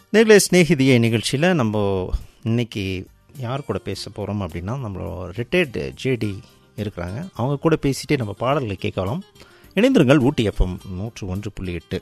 நேர்களே ஸ்நேகிதியே நிகழ்ச்சியில் நம்ம இன்னைக்கு யார் கூட பேச போகிறோம் அப்படின்னா நம்மளோட ரிட்டையர்டு ஜேடி இருக்கிறாங்க அவங்க கூட பேசிட்டே நம்ம பாடல்களை கேட்கலாம் இணைந்திருங்கள் ஊட்டி எஃப்எம் நூற்று ஒன்று புள்ளி எட்டு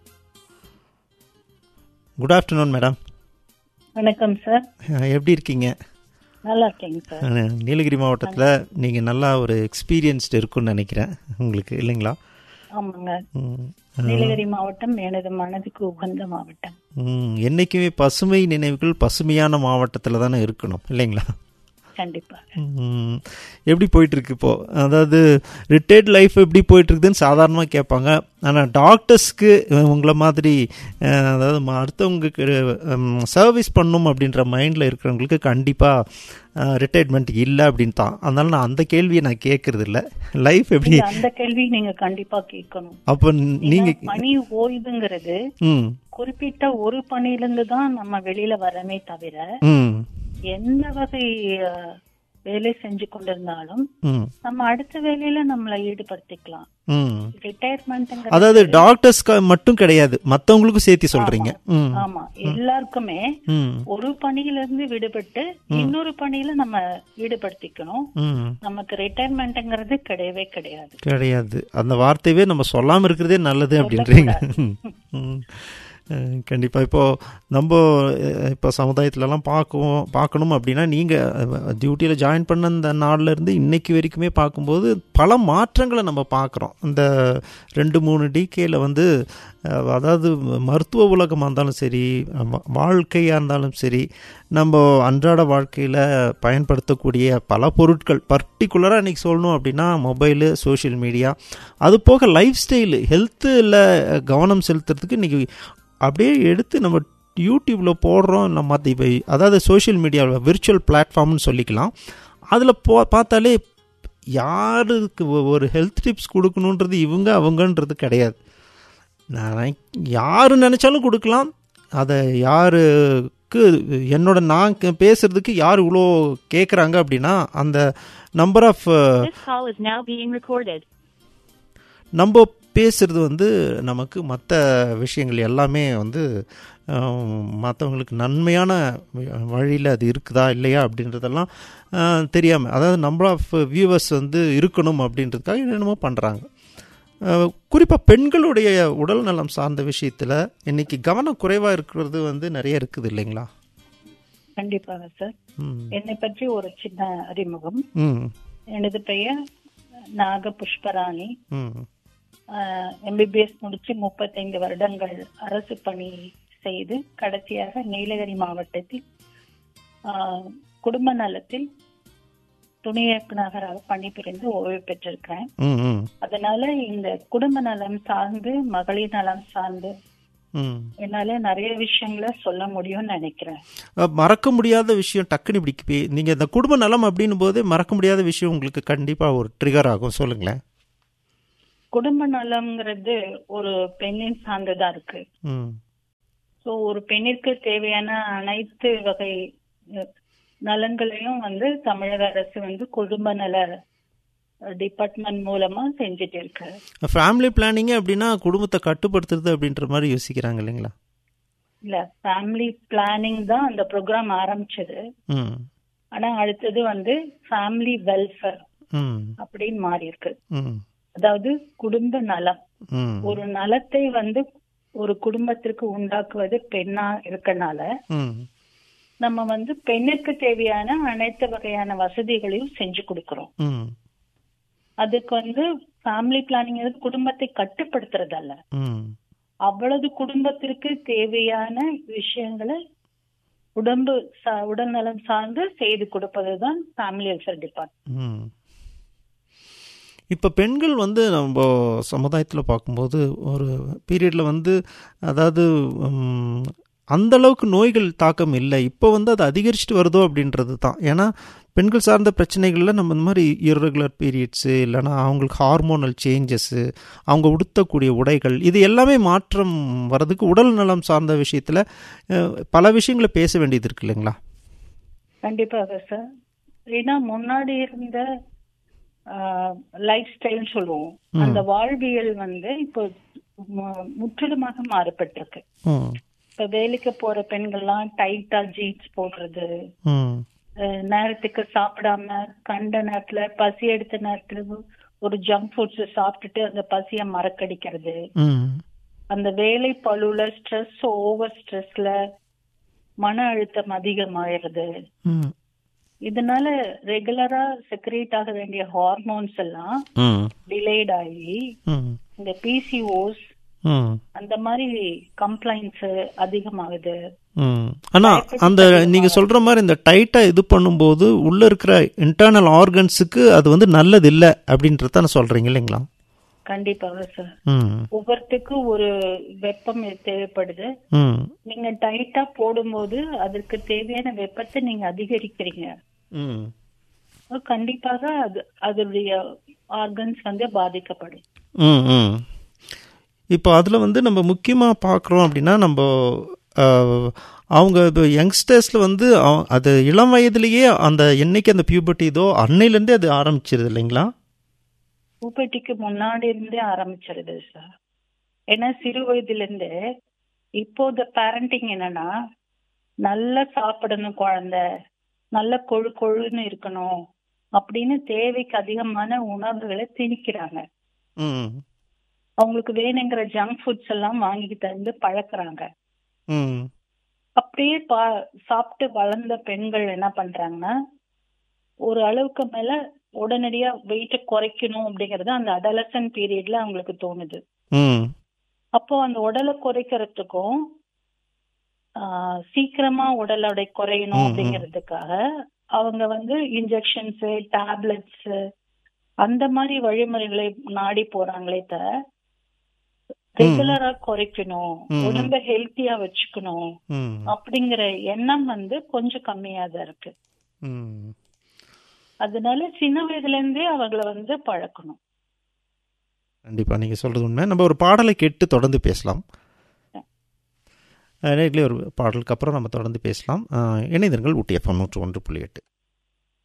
குட் ஆஃப்டர்நூன் மேடம் வணக்கம் சார் எப்படி இருக்கீங்க நல்லா இருக்கேங்க சார் அஹ், நீலகிரி மாவட்டத்தில் நீங்கள் நல்லா ஒரு எக்ஸ்பீரியன்ஸ்டு இருக்குன்னு நினைக்கிறேன் உங்களுக்கு இல்லைங்களா ஆமாங்க ம். நீலகிரி மாவட்டம் எனது மனதுக்கு உகந்த மாவட்டம் ம், என்னைக்குமே பசுமை நினைவுகள் பசுமையான மாவட்டத்தில் தானே இருக்கணும் இல்லைங்களா கண்டிப்பா ம், எப்படி போயிட்டு இருக்கு இப்போ அதாவது ரிட்டையர்ட் லைஃப் எப்படி போயிட்டு இருக்குதுன்னு சாதாரணமாக கேட்பாங்க ஆனால் டாக்டர்ஸ்க்கு உங்களை மாதிரி அஹ், அதாவது ம- அடுத்தவங்களுக்கு சர்வீஸ் பண்ணும் அப்படின்ற மைண்டில் இருக்கிறவங்களுக்கு கண்டிப்பாக ரிட்டையர்மெண்ட் இல்லை அப்படின்னு தான் அதனால நான் அந்த கேள்வியை நான் கேட்கறது இல்லை லைஃப் எப்படி இல்ல, அந்த கேள்வி நீங்க கண்டிப்பா கேட்கணும் அப்போ நீங்கள் ஏன்னா, பணி ஓய்வுங்கிறது ம் குறிப்பிட்ட ஒரு பணியிலிருந்து தான் நம்ம வெளியில வரமே தவிர ம் எந்த வகை அஹ், வேலை செஞ்சு கொண்டிருந்தாலும் ம் நம்ம அடுத்த வேலையில நம்மளை ஈடுபடுத்திக்கலாம் ம் ரிட்டையர்மெண்ட் அதாவது டாக்டர்ஸ்க்கு மட்டும் கிடையாது மற்றவங்களுக்கும் சேர்த்து சொல்கிறீங்க ம் ஆமா எல்லாருக்குமே ம் ஒரு பணியில இருந்து விடுபட்டு இன்னொரு பணியில நம்ம ஈடுபடுத்திக்கணும் ம் நமக்கு ரிட்டையர்மெண்ட்ங்கிறது கிடையவே கிடையாது கிடையாது அந்த வார்த்தையவே நம்ம சொல்லாமல் இருக்கிறதே நல்லது அப்படின்றீங்க ம். அஹ் கண்டிப்பா இப்போ நம்ம அஹ், இப்போ சமுதாயத்துலலாம் பார்க்குவோம் பார்க்கணும் அப்படின்னா நீங்கள் டியூட்டியில் ஜாயின் பண்ண அந்த நாள்ல இருந்து இன்னைக்கு வரைக்குமே பார்க்கும்போது பல மாற்றங்களை நம்ம பார்க்குறோம் இந்த ரெண்டு மூணு டிகேல வந்து அஹ், அதாவது மருத்துவ உலகமாக இருந்தாலும் சரி வா- வாழ்க்கையாக இருந்தாலும் சரி நம்ம அன்றாட வாழ்க்கையில் பயன்படுத்தக்கூடிய பல பொருட்கள் பர்டிகுலராக இன்றைக்கி சொல்லணும் அப்படின்னா மொபைலு சோஷியல் மீடியா அது போக லைஃப் ஸ்டைலு ஹெல்த்தில் கவனம் செலுத்துறதுக்கு இன்றைக்கி அப்படியே எடுத்து நம்ம யூடியூப்பில் போடுறோம் நம்ம மற்ற இப்போ அதாவது சோஷியல் மீடியாவில் விர்ச்சுவல் பிளாட்ஃபார்ம்னு சொல்லிக்கலாம் அதில் போ பார்த்தாலே யாருக்கு ஒ- ஒரு ஹெல்த் டிப்ஸ் கொடுக்கணுன்றது இவங்க அவங்கன்றது கிடையாது நான் யார் நினச்சாலும் கொடுக்கலாம் அதை யாருக்கு என்னோட நான் கே- பேசுறதுக்கு யார் இவ்வளோ கேட்குறாங்க அப்படின்னா அந்த number off This call is now being recorded. நம்ம பேசுறது வந்து நமக்கு மற்ற விஷயங்கள் எல்லாமே வந்து மற்றவங்களுக்கு நன்மையான வழியில் அது இருக்குதா இல்லையா அப்படின்றதெல்லாம் தெரியாமல் அதாவது நம்பர் ஆஃப் வியூவர்ஸ் வந்து இருக்கணும் அப்படின்றதுக்காக என்னென்னமோ பண்ணுறாங்க குறிப்பாக பெண்களுடைய உடல் நலம் சார்ந்த விஷயத்தில் இன்னைக்கு கவனம் குறைவாக இருக்கிறது வந்து நிறைய இருக்குது இல்லைங்களா கண்டிப்பாக சார் ம் என்னை பற்றி ஒரு சின்ன அறிமுகம் ம் எனது பெயர் நாக புஷ்பராணி ம் எம்பிபிஎஸ் முடிச்சு முப்பத்தைந்து வருடங்கள் அரசு பணி செய்து கடைசியாக நீலகிரி மாவட்டத்தில் ஆஹ், குடும்ப நலத்தில் துணை இயக்குநராக பணிபுரிந்து ஓய்வு பெற்றிருக்கிறேன் ம் ம் அதனால இந்த குடும்ப நலம் சார்ந்து மகளிர் நலம் சார்ந்து ம் என்னால நிறைய விஷயங்களை சொல்ல முடியும்னு நினைக்கிறேன் அஹ் மறக்க முடியாத விஷயம் டக்குன்னு இப்படி பே- நீங்க இந்த குடும்ப நலம் அப்படின்னும் போதே மறக்க முடியாத விஷயம் உங்களுக்கு கண்டிப்பா ஒரு ட்ரிகர் ஆகும் சொல்லுங்களேன் குடும்ப நலம்ங்கிறது ஒரு பெண்ணின் சார்ந்ததா இருக்கு ம் சோ ஒரு பெண்ணிற்கு தேவையான அனைத்து வகை அஹ், நலன்களையும் வந்து தமிழக அரசு வந்து குடும்ப நல டிபார்ட்மெண்ட் மூலமா செஞ்சுட்டு இருக்கு ஃபேமிலி பிளானிங் அப்படின்னா குடும்பத்தை கட்டுப்படுத்துறது அப்படின்ற மாதிரி யோசிக்கிறாங்க இல்லைங்களா இல்ல ஃபேமிலி பிளானிங் தான் அந்த ப்ரோக்ராம் ஆரம்பிச்சது ம் ஆனா அடுத்தது வந்து ஃபேமிலி வெல்ஃபேர் ம் அப்படின்னு மாறி இருக்கு ம் அதாவது குடும்ப நலம் ம் ஒரு நலத்தை வந்து ஒரு குடும்பத்திற்கு உண்டாக்குவது பெண்ணா இருக்கனால ம் நம்ம வந்து பெண்ணுக்கு தேவையான அனைத்து வகையான வசதிகளையும் செஞ்சு கொடுக்கிறோம் ம் அதுக்கு வந்து ஃபேமிலி பிளானிங் குடும்பத்தை கட்டுப்படுத்துறதல்ல ம் அவ்வளவு குடும்பத்திற்கு தேவையான விஷயங்களை உடம்பு சா- உடல்நலம் சார்ந்து செய்து கொடுப்பதுதான் ஃபேமிலி வெல்ஃபேர் டிபார்ட்மெண்ட் ம் இப்போ பெண்கள் வந்து நம்ம சமுதாயத்தில் பார்க்கும்போது ஒரு பீரியடில் வந்து அதாவது ம், அந்த அளவுக்கு நோய்கள் தாக்கம் இல்லை இப்போ வந்து அது அதிகரிச்சுட்டு வருதோ அப்படின்றது தான் ஏன்னா பெண்கள் சார்ந்த பிரச்சனைகளில் நம்ம இந்த மாதிரி irregular பீரியட்ஸு இல்லைன்னா அவங்களுக்கு ஹார்மோனல் சேஞ்சஸ்ஸு அவங்க உடுத்தக்கூடிய உடைகள் இது எல்லாமே மாற்றம் வர்றதுக்கு உடல் நலம் சார்ந்த விஷயத்தில் பல விஷயங்களை பேச வேண்டியது இருக்கு இல்லைங்களா கண்டிப்பாக சார் ஏன்னா முன்னாடி இருந்த லைஃப் ஸ்டைல் சொல்லுவோம் அந்த வாழ்வியல் வந்து இப்போ மு- முற்றிலுமாக மாறப்பட்டிருக்கு ம் இப்ப வேலைக்கு போற பெண்கள்லாம் டைட்டா ஜீன்ஸ் போடுறது ம் அஹ் நேரத்துக்கு சாப்பிடாம கண்ட நேரத்துல பசி எடுத்த நேரத்துல ஒரு ஜங்க் ஃபுட்ஸ் சாப்பிட்டுட்டு அந்த பசிய மறக்கடிக்கிறது ம் அந்த வேலை பழுல ஸ்ட்ரெஸ் ஓவர் ஸ்ட்ரெஸ்ல மன அழுத்தம் அதிகமாயிருது ம் இதனால ரெகுலரா செக்ரேட் ஆக வேண்டிய ஹார்மோன்ஸ் எல்லாம் ம் டிலேட் ஆகி ம் இந்த பிசிஓஸ் ம் அந்த மாதிரி கம்ப்ளைண்ட்ஸ் அதிகமாகுது ம் ஆனா அந்த நீங்க சொல்ற மாதிரி இந்த டைட்டா இது பண்ணும்போது உள்ள இருக்கிற இன்டர்னல் ஆர்கன்ஸுக்கு அது வந்து நல்லது இல்லை அப்படின்றத சொல்றீங்க இல்லைங்களா கண்டிப்பாக சார் ம் ஒவ்வொருத்துக்கும் ஒரு வெப்பம் தேவைப்படுது ம் நீங்க டைட்டா போடும்போது அதற்கு தேவையான வெப்பத்தை நீங்க அதிகரிக்கிறீங்க ம் அப்ப கண்டிப்பாக அது அதனுடைய ஆர்கன்ஸ் வந்து பாதிக்கப்படும் ம் ம் இப்போ அதில் வந்து நம்ம முக்கியமாக பார்க்குறோம் அப்படின்னா நம்ம அஹ், அவங்க இப்போ யங்ஸ்டர்ஸில் வந்து அவ- அது இளம் வயதிலேயே அந்த என்னைக்கு அந்த பியூபர்ட்டி இதோ அன்னையிலேருந்தே அது ஆரம்பிச்சிருது இல்லைங்களா பூப்பட்டிக்கு முன்னாடி இருந்தே ஆரம்பிச்சிருது சார் ஏன்னா சிறு வயதுல இருந்தே இப்போ இந்த பேரண்டிங் என்னன்னா நல்லா சாப்பிடணும் குழந்தை நல்ல கொழு கொழுன்னு இருக்கணும் அப்படின்னு தேவைக்கு அதிகமான உணவுகளை திணிக்கிறாங்க ம் அவங்களுக்கு வேணுங்கிற ஜங்க் ஃபுட்ஸ் எல்லாம் வாங்கி தந்து பழக்குறாங்க ம் அப்படியே பா சாப்பிட்டு வளர்ந்த பெண்கள் என்ன பண்றாங்கன்னா ஒரு அளவுக்கு மேல உடனடியா வெயிட்ட குறைக்கணும் அப்படிங்கறது அந்த அடலசன் பீரியட்ல அவங்களுக்கு தோணுது ம் அப்போ அந்த உடலை குறைக்கிறதுக்கும் ஆஹ், சீக்கிரமா உடல் எடை குறையணும் ம், ம். அப்படிங்கிறதுக்காக அவங்க வந்து இன்ஜெக்ஷன்ஸ் டேப்லெட்ஸ் அந்த மாதிரி வழிமுறைகளை நாடி போறாங்களே தவிர ரெகுலரா குறைக்கணும் ம், ம். உடம்ப ஹெல்த்தியா வச்சுக்கணும் ம் அப்படிங்கிற எண்ணம் வந்து கொஞ்சம் கம்மியா தான் இருக்கு ம் அதனால சின்ன வயதுல இருந்தே அவங்கள வந்து பழக்கணும் கண்டிப்பாக நீங்கள் சொல்கிறது உண்மை நம்ம ஒரு பாடலை கேட்டு தொடர்ந்து பேசலாம் நேரிலே ஒரு பாடலுக்கு அப்புறம் நம்ம தொடர்ந்து பேசலாம் அஹ், இணைந்திருங்கள் ஊட்டி எஃப்எம் நூற்று ஒன்று புள்ளி எட்டு